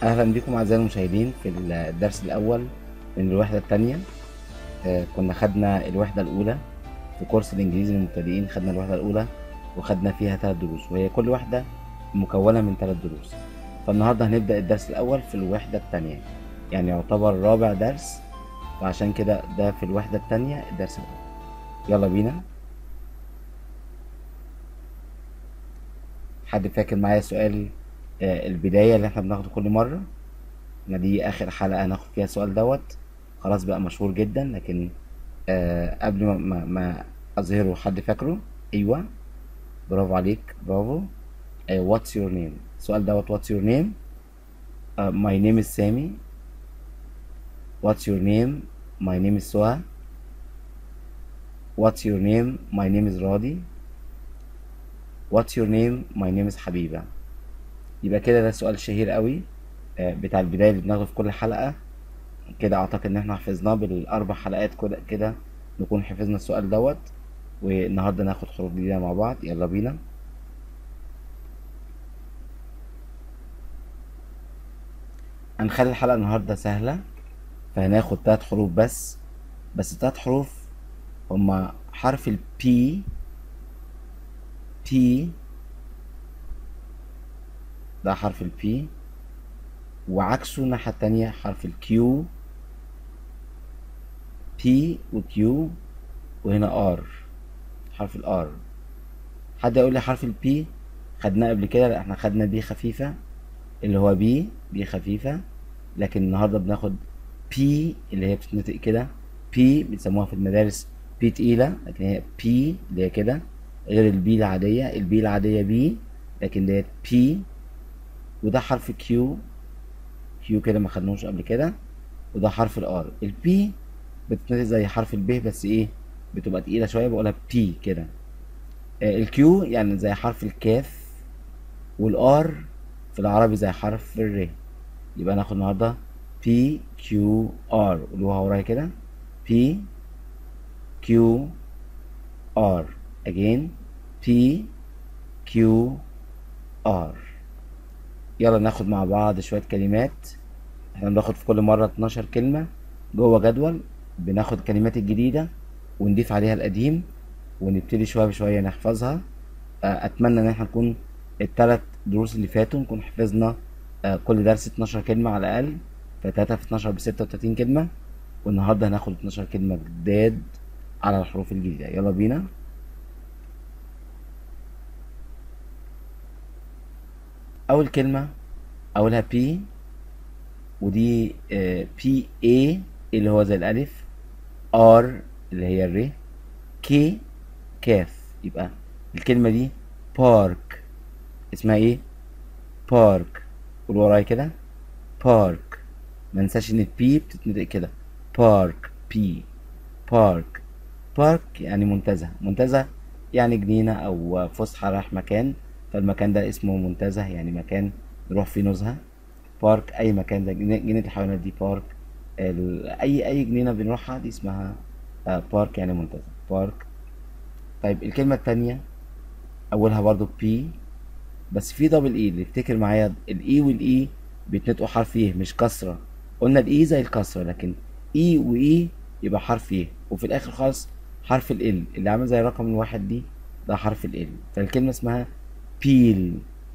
أهلا بكم أعزائي المشاهدين في الدرس الأول من الوحدة التانية آه، كنا خدنا الوحدة الأولى في كورس الإنجليزي للمبتدئين خدنا الوحدة الأولى وخدنا فيها تلات دروس وهي كل واحدة مكونة من تلات دروس فالنهاردة هنبدأ الدرس الأول في الوحدة التانية يعني يعتبر رابع درس فعشان كده ده في الوحدة التانية الدرس الأول يلا بينا حد فاكر معايا سؤال آه، البداية اللي احنا بناخده كل مرة ما دي آخر حلقة هناخد فيها السؤال دوت خلاص بقى مشهور جدا لكن آه قبل ما, ما, ما أظهره حد فاكره أيوه برافو عليك برافو آه what's your name السؤال دوت what's your name آه my name is سامي what's your name my name is سهى what's your name my name is راضي what's your name my name is حبيبة يبقى كده ده سؤال شهير قوي آه، بتاع البداية اللي بناخده في كل حلقة كده أعتقد إن احنا حفظناه بالأربع حلقات كده كده نكون حفظنا السؤال دوت والنهاردة ناخد حروف جديدة مع بعض يلا بينا هنخلي الحلقة النهاردة سهلة فهناخد تلات حروف بس بس التلات حروف هما حرف ال P P ده حرف ال P وعكسه الناحية التانية حرف ال Q P و Q وهنا R حرف ال R حد يقول لي حرف ال P خدناه قبل كده لا احنا خدنا بي خفيفة اللي هو بي بي خفيفة لكن النهاردة بناخد P اللي هي بتتنطق كده P بيسموها في المدارس P تقيلة لكن هي P اللي هي كده غير البي العادية البي العادية بي لكن ديت P وده حرف كيو كيو كده ما خدناهوش قبل كده وده حرف الار البي بتتنطق زي حرف الب بس ايه بتبقى تقيلة شوية بقولها بي كده آه، الكيو يعني زي حرف الكاف والار في العربي زي حرف الر يبقى ناخد النهارده بي كيو ار قولوها ورايا كده بي كيو ار again بي كيو ار يلا ناخد مع بعض شوية كلمات احنا بناخد في كل مرة 12 كلمة جوه جدول بناخد الكلمات الجديدة ونضيف عليها القديم ونبتدي شوية بشوية نحفظها آه، اتمنى ان احنا نكون التلات دروس اللي فاتوا نكون حفظنا آه، كل درس 12 كلمة على الاقل فتلاتة في 12 ب 36 كلمة والنهاردة هناخد 12 كلمة جداد على الحروف الجديدة يلا بينا اول كلمة اولها بي ودي بي اي اللي هو زي الالف ار اللي هي الر كي كاف يبقى الكلمة دي بارك اسمها ايه بارك قول ورايا كده بارك ما ننساش ان البي بتتنطق كده بارك بي بارك بارك يعني منتزه منتزه يعني جنينة او فسحة رايح مكان فالمكان ده اسمه منتزه يعني مكان نروح فيه نزهة بارك اي مكان ده جنينة جنينة الحيوانات دي بارك ال... اي اي جنينة بنروحها دي اسمها آه، بارك يعني منتزه بارك طيب الكلمة التانية اولها برضو بي بس في دبل اي اللي يفتكر معايا الاي والاي بيتنطقوا حرف ايه مش كسرة قلنا الاي زي الكسرة لكن اي واي يبقى حرف ايه وفي الاخر خالص حرف ال اللي عامل زي رقم الواحد دي ده حرف ال فالكلمة اسمها بيل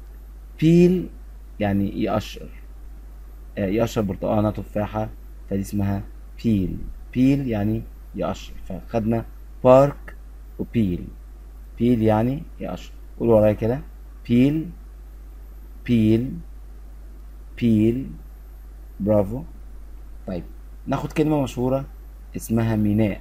بيل يعني يقشر آه، يقشر برتقانة تفاحة فدي اسمها بيل بيل يعني يقشر فخدنا بارك وبيل بيل يعني يقشر قول ورايا كده بيل بيل بيل برافو طيب ناخد كلمة مشهورة اسمها ميناء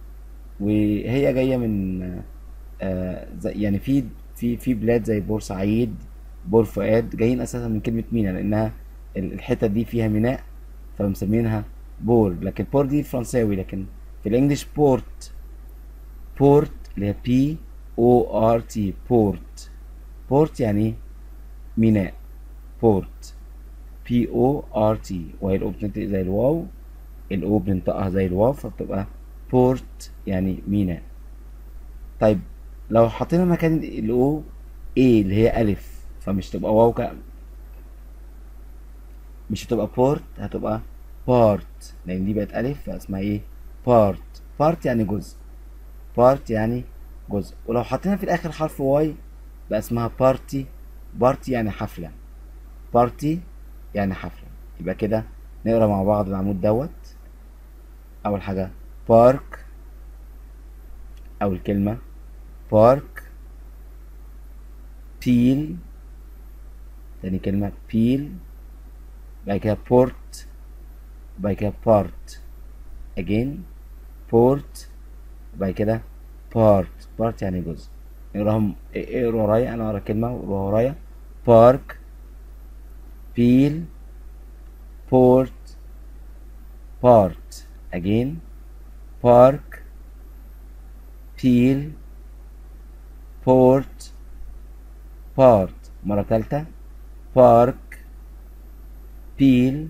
وهي جاية من آه زي- يعني في في في بلاد زي بورسعيد بور فؤاد جايين اساسا من كلمة مينا لانها ال- الحتة دي فيها ميناء فمسمينها بور لكن بور دي فرنساوي لكن في الانجليش بورت بورت اللي هي بي او ار تي بورت بورت يعني ميناء بورت بي او ار تي وهي الاو بتنطق زي الواو الاو بننطقها زي الواو فبتبقى بورت يعني ميناء طيب لو حطينا مكان الاو ايه اللي هي الف فمش تبقى واو ك... مش هتبقى بورت هتبقى بارت لان دي بقت الف فاسمها ايه بارت بارت يعني جزء بارت يعني جزء ولو حطينا في الاخر حرف واي بقى اسمها بارتي بارتي يعني حفله بارتي يعني حفله يبقى كده نقرا مع بعض العمود دوت اول حاجه بارك اول كلمه بارك بيل تاني كلمة بيل بعد كده بورت بعد كده بارت again بورت بعد كده بارت بارت يعني جزء نقراهم اقروا ورايا انا اقرا كلمة واقراها ورايا بارك بيل بورت بارت again بارك بيل بورت بارت مرة تالتة بارك بيل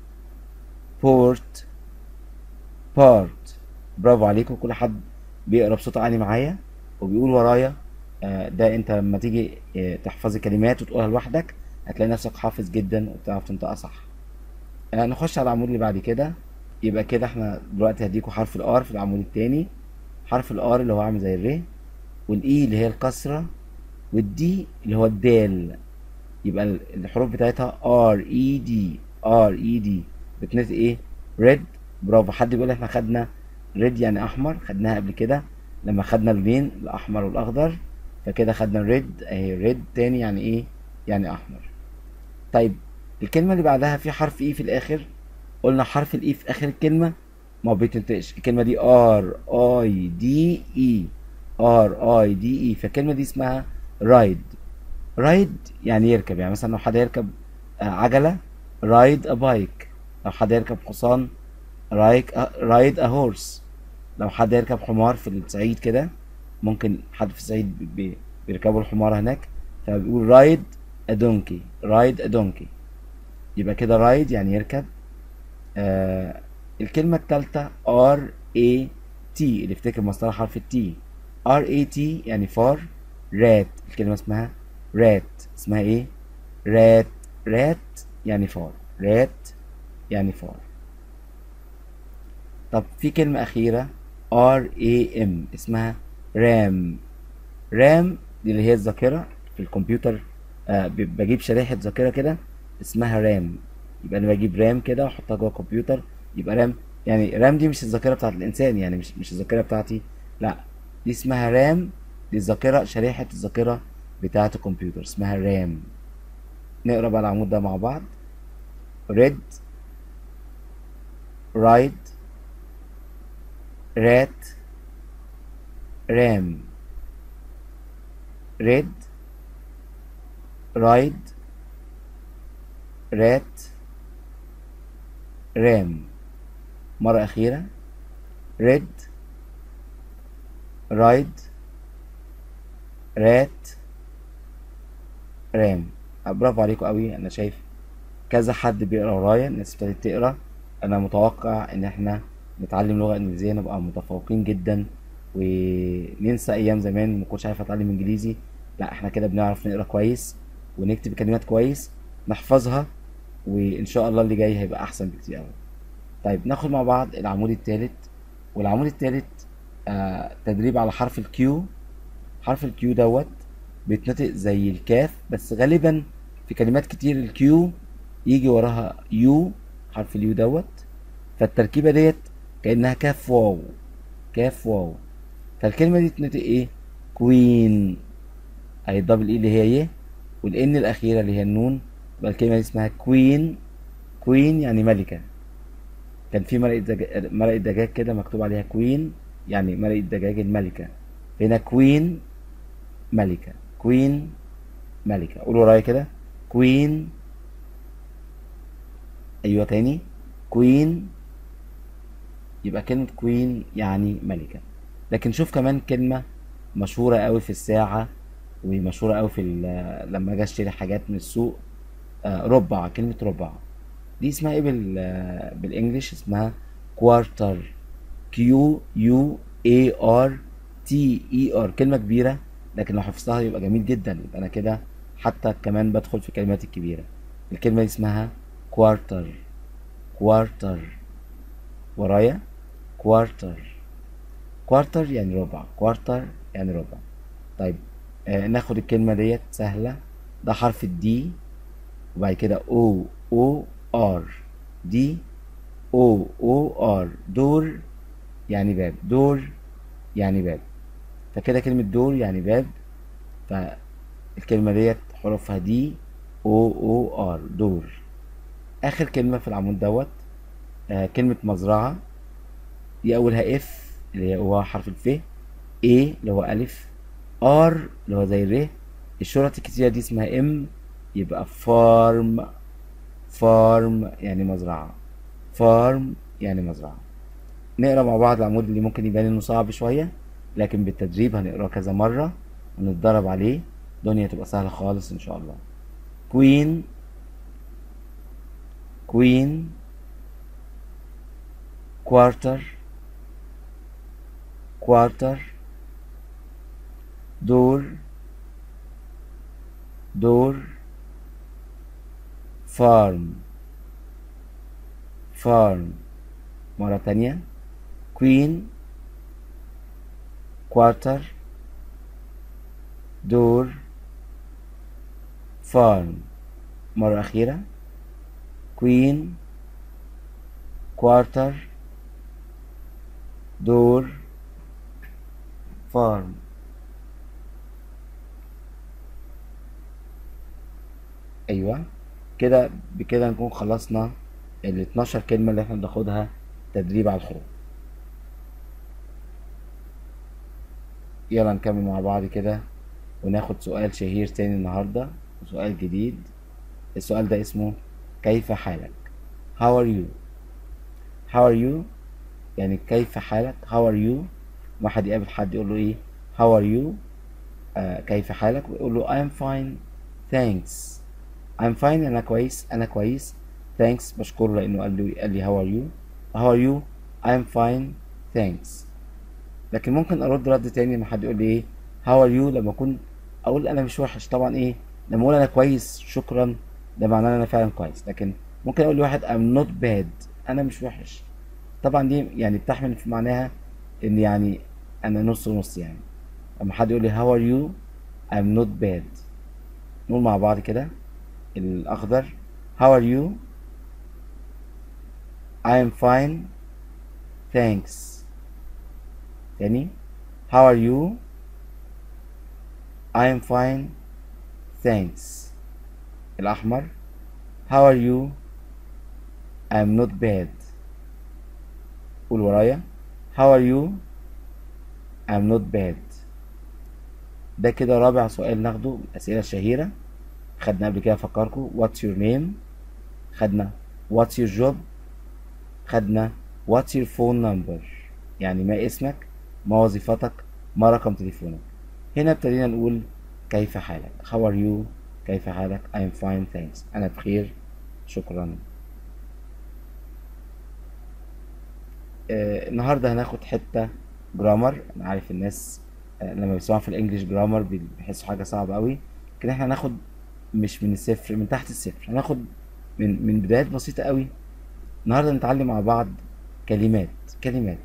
بورت بارت برافو عليكم كل حد بيقرا بصوت عالي معايا وبيقول ورايا آه، ده انت لما تيجي آه، تحفظي كلمات وتقولها لوحدك هتلاقي نفسك حافظ جدا وبتعرف تنطقها صح آه، نخش على العمود اللي بعد كده يبقى كده احنا دلوقتي هديكوا حرف الار في العمود التاني حرف الار اللي هو عامل زي الر والاي اللي هي الكسره والدي اللي هو الدال يبقى ال- الحروف بتاعتها ار اي دي ار اي دي بتنطق ايه ريد برافو حد بيقول احنا خدنا ريد يعني احمر خدناها قبل كده لما خدنا اللونين الاحمر والاخضر فكده خدنا الريد اهي ريد تاني يعني ايه يعني احمر طيب الكلمه اللي بعدها في حرف اي في الاخر قلنا حرف الاي في اخر الكلمه ما بيتنطقش الكلمه دي ار اي دي اي ار اي دي اي فالكلمه دي اسمها رايد رايد يعني يركب يعني مثلا لو حد يركب آه، عجله رايد ا بايك لو حد يركب حصان رايك رايد ا هورس لو حد يركب حمار في الصعيد كده ممكن حد في الصعيد بي- بي- بيركبوا الحمار هناك فبيقول رايد ا دونكي رايد ا دونكي يبقى كده رايد يعني يركب آه الكلمة التالتة R A T اللي افتكر مصطلح حرف التي R A T يعني فار رات الكلمة اسمها رات اسمها ايه؟ رات رات يعني فار رات يعني فار طب في كلمة أخيرة R A M اسمها رام رام دي اللي هي الذاكرة في الكمبيوتر آه ب- بجيب شريحة ذاكرة كده اسمها رام يبقى انا بجيب رام كده واحطها جوه الكمبيوتر يبقى رام يعني رام دي مش الذاكرة بتاعت الإنسان يعني مش مش الذاكرة بتاعتي لا دي اسمها رام دي الذاكرة شريحة الذاكرة بتاعت الكمبيوتر اسمها رام نقرا بقى العمود ده مع بعض ريد رايد رات رام ريد رايد رات رام مرة أخيرة ريد رايد رات رام برافو عليكم قوي انا شايف كذا حد بيقرا ورايا الناس ابتدت تقرا انا متوقع ان احنا نتعلم لغه انجليزيه نبقى متفوقين جدا وننسى ايام زمان ما كنتش عارف اتعلم انجليزي لا احنا كده بنعرف نقرا كويس ونكتب كلمات كويس نحفظها وان شاء الله اللي جاي هيبقى احسن بكتير قوي طيب ناخد مع بعض العمود الثالث والعمود الثالث آه تدريب على حرف الكيو حرف الكيو دوت بيتنطق زي الكاف بس غالبا في كلمات كتير الكيو يجي وراها يو حرف اليو دوت فالتركيبة ديت كأنها كاف واو كاف واو فالكلمة دي تنطق ايه كوين اهي الدبل اي اللي هي يه والان الاخيرة اللي هي النون يبقى الكلمة دي اسمها كوين كوين يعني ملكة كان في مرقة دجاج مرقة دجاج كده مكتوب عليها كوين يعني مرقة دجاج الملكة هنا كوين ملكة كوين ملكة قولوا ورايا كده كوين ايوه تاني كوين يبقى كلمة كوين يعني ملكة لكن شوف كمان كلمة مشهورة قوي في الساعة ومشهورة قوي في ال- لما اجي اشتري حاجات من السوق آه، ربع كلمة ربع دي اسمها ايه بال آه، بالانجلش اسمها كوارتر كيو يو اي ار تي اي ار كلمة كبيرة لكن لو حفظتها يبقى جميل جدا يبقى انا كده حتى كمان بدخل في الكلمات الكبيرة الكلمة دي اسمها quarter quarter ورايا quarter quarter يعني ربع quarter يعني ربع طيب آه ناخد الكلمة ديت سهلة ده حرف الدي وبعد كده او او ار دي او او ار دور يعني باب دور يعني باب فكده كلمة دور يعني باب فالكلمة ديت حروفها دي او او ار دور اخر كلمة في العمود دوت آه كلمة مزرعة دي اولها اف اللي هو حرف الف ايه اللي هو الف ار اللي هو زي الر الشرط الكتيرة دي اسمها ام يبقى فارم فارم يعني مزرعة فارم يعني مزرعة نقرا مع بعض العمود اللي ممكن يبان انه صعب شوية لكن بالتدريب هنقراه كذا مرة ونتدرب عليه الدنيا تبقى سهلة خالص ان شاء الله queen queen quarter quarter door door farm farm مرة تانية queen quarter door farm مرة أخيرة queen quarter door farm ايوه كده بكده نكون خلصنا ال 12 كلمة اللي احنا بناخدها تدريب على الحروف يلا نكمل مع بعض كده وناخد سؤال شهير تاني النهاردة وسؤال جديد السؤال ده اسمه كيف حالك how are you how are you يعني كيف حالك how are you واحد يقابل حد يقول له ايه how are you آه كيف حالك ويقول له I'm fine thanks I'm fine انا كويس انا كويس thanks بشكره لانه قال لي قال لي how are you how are you I'm fine thanks لكن ممكن ارد رد تاني لما حد يقول لي ايه how are you لما اكون اقول انا مش وحش طبعا ايه لما اقول انا كويس شكرا ده معناه ان انا فعلا كويس لكن ممكن اقول لواحد I'm not bad انا مش وحش طبعا دي يعني بتحمل في معناها ان يعني انا نص نص يعني لما حد يقول لي how are you I'm not bad نقول مع بعض كده الاخضر how are you I am fine thanks تاني how are you I am fine thanks الأحمر how are you I am not bad قول ورايا how are you I am not bad ده كده رابع سؤال ناخده من الأسئلة الشهيرة خدنا قبل كده أفكركم what's your name خدنا what's your job خدنا what's your phone number يعني ما اسمك ما وظيفتك ما رقم تليفونك هنا ابتدينا نقول كيف حالك how are you كيف حالك I am fine thanks أنا بخير شكرا آه النهاردة هناخد حتة جرامر أنا عارف الناس آه لما بيسمعوا في الإنجليش جرامر بيحسوا حاجة صعبة أوي لكن احنا هناخد مش من الصفر من تحت الصفر هناخد من من بدايات بسيطة أوي النهاردة نتعلم مع بعض كلمات كلمات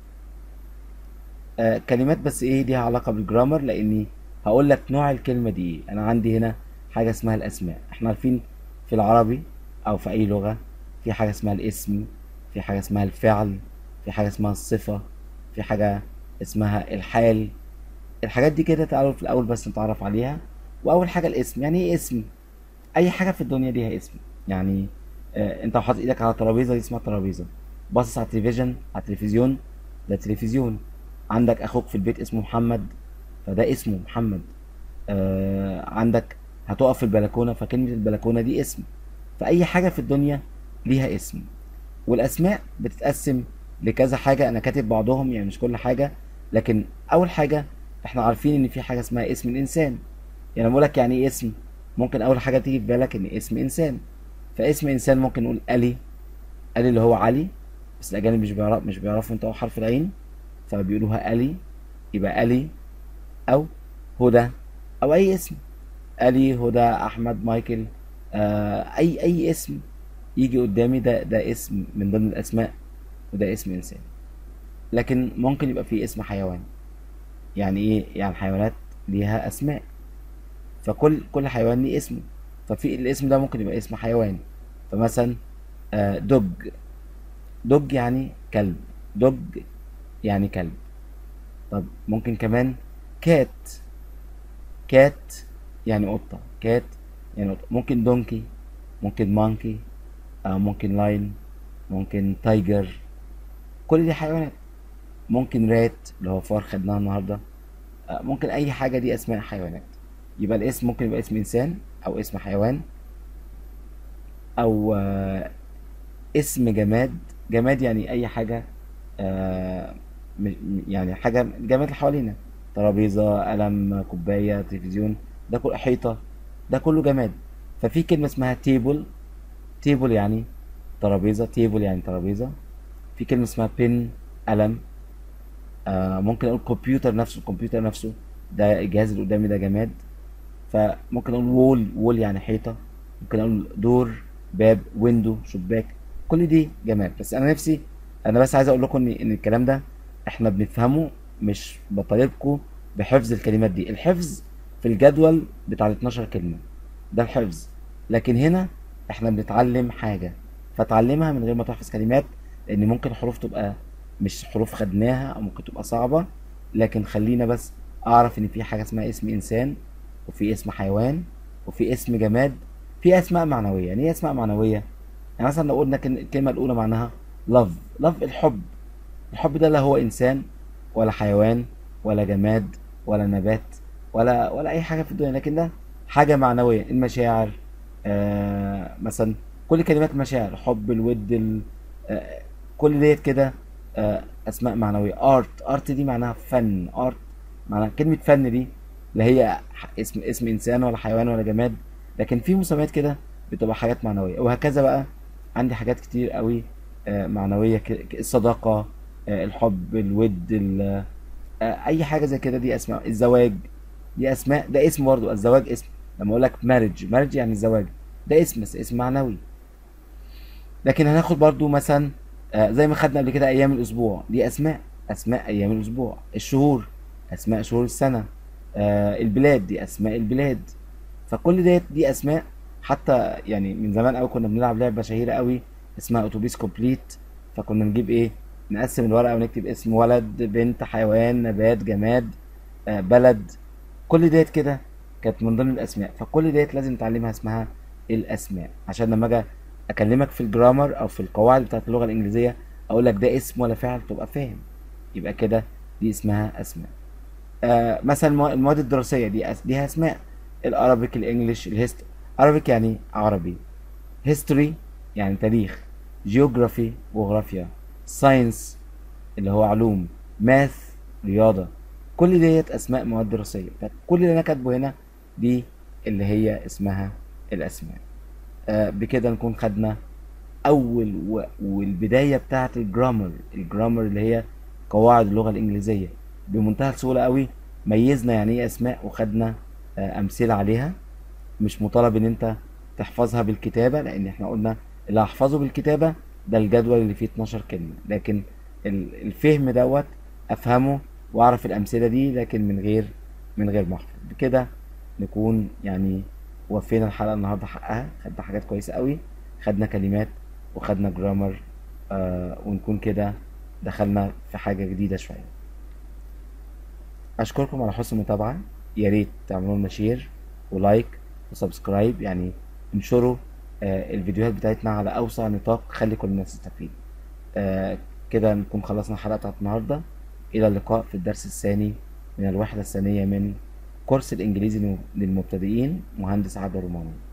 آه كلمات بس ايه ليها علاقة بالجرامر لاني هقول لك نوع الكلمة دي ايه انا عندي هنا حاجة اسمها الاسماء احنا عارفين في العربي او في اي لغة في حاجة اسمها الاسم في حاجة اسمها الفعل في حاجة اسمها الصفة في حاجة اسمها الحال الحاجات دي كده تعالوا في الاول بس نتعرف عليها واول حاجة الاسم يعني ايه اسم اي حاجة في الدنيا ليها اسم يعني آه انت حاطط ايدك على ترابيزة دي اسمها ترابيزة باصص على التلفزيون على التلفزيون ده تلفزيون عندك اخوك في البيت اسمه محمد فده اسمه محمد آه عندك هتقف في البلكونه فكلمه البلكونه دي اسم فاي حاجه في الدنيا ليها اسم والاسماء بتتقسم لكذا حاجه انا كاتب بعضهم يعني مش كل حاجه لكن اول حاجه احنا عارفين ان في حاجه اسمها اسم الانسان يعني بقول لك يعني ايه اسم ممكن اول حاجه تيجي في بالك ان اسم انسان فاسم انسان ممكن نقول الي الي اللي هو علي بس الاجانب مش بيعرف مش بيعرفوا ينطقوا حرف العين فبيقولوها ألي يبقى ألي أو هدى أو أي اسم ألي هدى أحمد مايكل آه أي أي اسم يجي قدامي ده ده اسم من ضمن الاسماء وده اسم انسان لكن ممكن يبقى فيه اسم حيوان يعني ايه يعني الحيوانات ليها اسماء فكل كل حيوان ليه اسمه ففي الاسم ده ممكن يبقى اسم حيوان فمثلا آه، دوج دوج يعني كلب دوج يعني كلب طب ممكن كمان كات كات يعني قطة كات يعني قطة ممكن دونكي ممكن مانكي آه ممكن لاين ممكن تايجر كل دي حيوانات ممكن رات اللي هو فار خدناها النهارده آه ممكن اي حاجة دي اسماء حيوانات يبقى الاسم ممكن يبقى اسم انسان او اسم حيوان او آه اسم جماد جماد يعني اي حاجة آه م- م- يعني حاجة جماد اللي حوالينا ترابيزة قلم كوباية تلفزيون ده كله حيطة ده كله جماد ففي كلمة اسمها تيبل تيبل يعني ترابيزة تيبل يعني ترابيزة في كلمة اسمها بن قلم آه ممكن اقول كمبيوتر نفسه الكمبيوتر نفسه ده الجهاز اللي قدامي ده جماد فممكن اقول وول وول يعني حيطة ممكن اقول دور باب ويندو شباك كل دي جماد بس انا نفسي انا بس عايز اقول لكم ان ان الكلام ده احنا بنفهمه مش بطالبكم بحفظ الكلمات دي الحفظ في الجدول بتاع ال 12 كلمة ده الحفظ لكن هنا احنا بنتعلم حاجة فتعلمها من غير ما تحفظ كلمات لان ممكن الحروف تبقى مش حروف خدناها او ممكن تبقى صعبة لكن خلينا بس اعرف ان في حاجة اسمها اسم انسان وفي اسم حيوان وفي اسم جماد في اسماء معنوية يعني ايه اسماء معنوية يعني مثلا لو قلنا كن- الكلمة الاولى معناها love love الحب الحب ده لا هو انسان ولا حيوان ولا جماد ولا نبات ولا ولا اي حاجه في الدنيا لكن ده حاجه معنويه المشاعر آه مثلا كل كلمات المشاعر حب الود ال آه كل ديت كده آه اسماء معنويه ارت ارت دي معناها فن ارت معناها كلمه فن دي لا هي ح- اسم اسم انسان ولا حيوان ولا جماد لكن في مسميات كده بتبقى حاجات معنويه وهكذا بقى عندي حاجات كتير قوي آه، معنويه ك- ك- الصداقه آه، الحب الود ال- آه، اي حاجه زي كده دي اسماء الزواج دي اسماء ده اسم برضه الزواج اسم لما اقول لك مارج مارج يعني الزواج ده اسم بس اسم معنوي لكن هناخد برضو مثلا آه، زي ما خدنا قبل كده ايام الاسبوع دي اسماء اسماء ايام الاسبوع الشهور اسماء شهور السنه آه، البلاد دي اسماء البلاد فكل ديت دي اسماء حتى يعني من زمان قوي كنا بنلعب لعبه شهيره قوي اسمها اتوبيس كومبليت فكنا نجيب ايه نقسم الورقه ونكتب اسم ولد بنت حيوان نبات جماد آه، بلد كل ديت كده كانت من ضمن الاسماء فكل ديت لازم نتعلمها اسمها الاسماء عشان لما اجي اكلمك في الجرامر او في القواعد بتاعت اللغه الانجليزيه اقول لك ده اسم ولا فعل تبقى فاهم يبقى كده دي اسمها اسماء آه مثلا المو- المواد الدراسيه دي أس... ليها اسماء الارابيك الانجليش الهيست ارابيك يعني عربي هيستوري يعني تاريخ جيوغرافي جغرافيا ساينس اللي هو علوم ماث رياضه كل ديت اسماء مواد دراسيه فكل اللي انا كاتبه هنا دي اللي هي اسمها الاسماء آه بكده نكون خدنا اول و... والبدايه بتاعه الجرامر الجرامر اللي هي قواعد اللغه الانجليزيه بمنتهى السهوله قوي ميزنا يعني ايه اسماء وخدنا آه امثله عليها مش مطالب ان انت تحفظها بالكتابه لان احنا قلنا اللي هحفظه بالكتابه ده الجدول اللي فيه 12 كلمه لكن ال- الفهم دوت افهمه واعرف الامثله دي لكن من غير من غير ما احفظ بكده نكون يعني وفينا الحلقه النهارده حقها خدنا حاجات كويسه قوي خدنا كلمات وخدنا جرامر آه ونكون كده دخلنا في حاجه جديده شويه اشكركم على حسن المتابعه يا ريت تعملوا لنا شير ولايك وسبسكرايب يعني انشروا آه الفيديوهات بتاعتنا على اوسع نطاق خلي كل الناس تستفيد آه كده نكون خلصنا الحلقه بتاعت النهارده الى اللقاء في الدرس الثاني من الوحده الثانيه من كورس الانجليزي للمبتدئين مهندس عبد الروماني